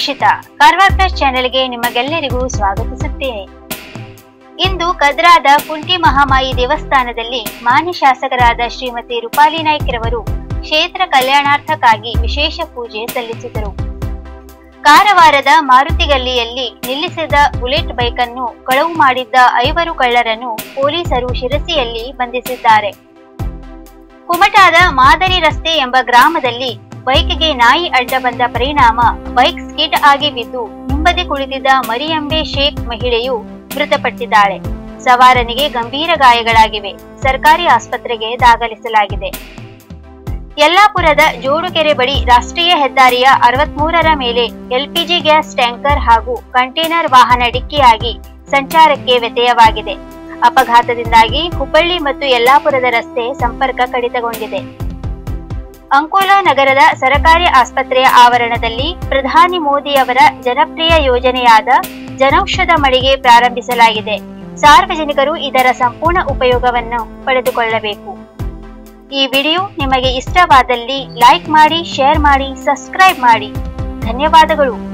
Harshita Karwar plus ಚಾನೆಲ್ಗೆ ನಿಮಗೆಲ್ಲರಿಗೂ ಸ್ವಾಗತಿಸುತ್ತೇನೆ ಇಂದು ಕದ್ರಾದ ಕುಂಟಿ ಮಹಾಮಾಯಿ ದೇವಸ್ಥಾನದಲ್ಲಿ ಮಾನ್ಯ ಶಾಸಕರಾದ ಶ್ರೀಮತಿ ರೂಪಾಲಿ ನಾಯ್ಕರವರು ಕ್ಷೇತ್ರ ಕಲ್ಯಾಣಾರ್ಥಕ್ಕಾಗಿ ವಿಶೇಷ ಪೂಜೆ ಸಲ್ಲಿಸಿದರು ಕಾರವಾರದ ಮಾರುತಿಗಲ್ಲಿಯಲ್ಲಿ ನಿಲ್ಲಿಸಿದ ಬುಲೆಟ್ ಬೈಕ್ ಅನ್ನು ಕಳವು ಮಾಡಿದ್ದ ಐವರು ಕಳ್ಳರನ್ನು ಪೊಲೀಸರು ಶಿರಸಿಯಲ್ಲಿ ಬಂಧಿಸಿದ್ದಾರೆ ಕುಮಟಾದ ಮಾದರಿ ರಸ್ತೆ ಎಂಬ ಗ್ರಾಮದಲ್ಲಿ ಬೈಕ್ಗೆ ನಾಯಿ ಅಡ್ಡ ಬಂದ ಪರಿಣಾಮ ಬೈಕ್ ಸ್ಕಿಡ್ ಆಗಿ ಬಿದ್ದು ಹಿಂಬದಿ ಕುಳಿತಿದ್ದ ಮರಿಯಂಬೆ ಶೇಖ್ ಮಹಿಳೆಯು ಮೃತಪಟ್ಟಿದ್ದಾಳೆ ಸವಾರನಿಗೆ ಗಂಭೀರ ಗಾಯಗಳಾಗಿವೆ ಸರ್ಕಾರಿ ಆಸ್ಪತ್ರೆಗೆ ದಾಖಲಿಸಲಾಗಿದೆ ಯಲ್ಲಾಪುರದ ಜೋಡುಕೆರೆ ಬಳಿ ರಾಷ್ಟ್ರೀಯ ಹೆದ್ದಾರಿಯ ಅರವತ್ಮೂರರ ಮೇಲೆ ಎಲ್ಪಿಜಿ ಗ್ಯಾಸ್ ಟ್ಯಾಂಕರ್ ಹಾಗೂ ಕಂಟೈನರ್ ವಾಹನ ಡಿಕ್ಕಿಯಾಗಿ ಸಂಚಾರಕ್ಕೆ ವ್ಯತ್ಯಯವಾಗಿದೆ ಅಪಘಾತದಿಂದಾಗಿ ಹುಬ್ಬಳ್ಳಿ ಮತ್ತು ಯಲ್ಲಾಪುರದ ರಸ್ತೆ ಸಂಪರ್ಕ ಕಡಿತಗೊಂಡಿದೆ ಅಂಕೋಲಾ ನಗರದ ಸರಕಾರಿ ಆಸ್ಪತ್ರೆಯ ಆವರಣದಲ್ಲಿ ಪ್ರಧಾನಿ ಮೋದಿ ಅವರ ಜನಪ್ರಿಯ ಯೋಜನೆಯಾದ ಜನೌಷಧ ಮಳಿಗೆ ಪ್ರಾರಂಭಿಸಲಾಗಿದೆ ಸಾರ್ವಜನಿಕರು ಇದರ ಸಂಪೂರ್ಣ ಉಪಯೋಗವನ್ನು ಪಡೆದುಕೊಳ್ಳಬೇಕು ಈ ವಿಡಿಯೋ ನಿಮಗೆ ಇಷ್ಟವಾದಲ್ಲಿ ಲೈಕ್ ಮಾಡಿ ಶೇರ್ ಮಾಡಿ ಸಬ್ಸ್ಕ್ರೈಬ್ ಮಾಡಿ ಧನ್ಯವಾದಗಳು